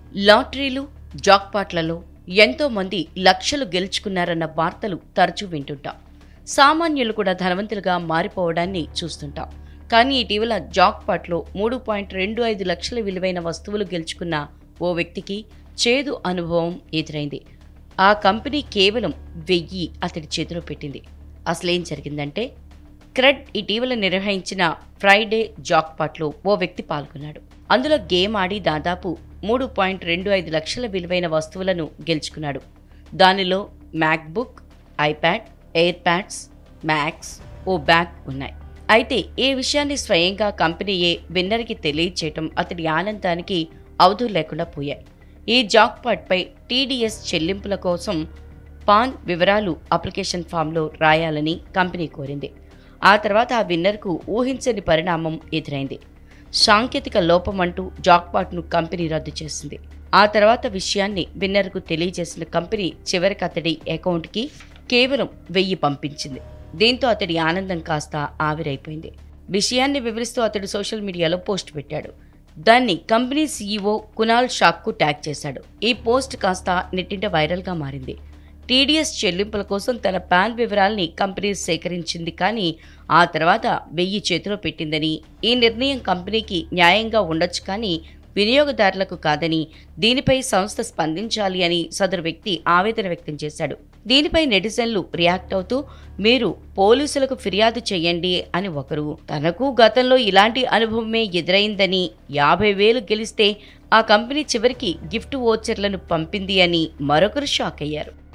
లాటరీలు జాక్పాట్లలో ఎంతో మంది లక్షలు గెలుచుకున్నారన్న వార్తలు తరచూ వింటుంటాం సామాన్యులు కూడా ధనవంతులుగా మారిపోవడాన్ని చూస్తుంటాం కానీ ఇటీవల జాక్పాట్లో మూడు పాయింట్ రెండు ఐదు లక్షల విలువైన వస్తువులు గెలుచుకున్న ఓ వ్యక్తికి చేదు అనుభవం ఎదురైంది ఆ కంపెనీ కేవలం వెయ్యి అతడి చేతిలో పెట్టింది అసలేం జరిగిందంటే క్రెడ్ ఇటీవల నిర్వహించిన ఫ్రైడే జాక్పాట్లో ఓ వ్యక్తి పాల్గొన్నాడు అందులో గేమ్ ఆడి దాదాపు మూడు పాయింట్ రెండు ఐదు లక్షల విలువైన వస్తువులను గెలుచుకున్నాడు దానిలో MacBook iPad air pads max ఓ బ్యాగ్ ఉన్నాయి అయితే ఈ విషయాన్ని స్వయంగా కంపెనీయే విన్నర్కి తెలియచేయటం అతడి ఆనందానికి అవధులు లేకుండా పోయాయి ఈ జాక్పాట్పై టీడీఎస్ చెల్లింపుల కోసం పాన్ వివరాలు అప్లికేషన్ ఫామ్లో రాయాలని కంపెనీ కోరింది ఆ తర్వాత ఆ విన్నర్కు ఊహించని పరిణామం ఎదురైంది సాంకేతిక లోపమంటూ జాక్పాట్ను కంపెనీ రద్దు చేసింది ఆ తర్వాత విషయాన్ని విన్నర్కు తెలియజేసిన కంపెనీ చివరికి అతడి అకౌంట్కి కేవలం వెయ్యి పంపించింది దీంతో అతడి ఆనందం కాస్త ఆవిరైపోయింది విషయాన్ని వివరిస్తూ అతడు సోషల్ మీడియాలో పోస్ట్ పెట్టాడు దాన్ని కంపెనీ సీఈఓ కునాల్ షాక్కు ట్యాగ్ చేశాడు ఈ పోస్ట్ కాస్త నెట్టింట వైరల్గా మారింది టీడీఎస్ చెల్లింపుల కోసం తన పాన్ వివరాల్ని కంపెనీ సేకరించింది కానీ ఆ తర్వాత వెయ్యి చేతిలో పెట్టిందని ఈ నిర్ణయం కంపెనీకి న్యాయంగా ఉండొచ్చు కానీ వినియోగదారులకు కాదని దీనిపై సంస్థ స్పందించాలి అని సదరు వ్యక్తి ఆవేదన వ్యక్తం చేశాడు దీనిపై నెటిజన్లు రియాక్ట్ అవుతూ మీరు పోలీసులకు ఫిర్యాదు చేయండి అని ఒకరు తనకు గతంలో ఇలాంటి అనుభవమే ఎదురైందని యాభై వేలు గెలిస్తే ఆ కంపెనీ చివరికి గిఫ్ట్ వోచర్లను పంపింది అని మరొకరు షాక్ అయ్యారు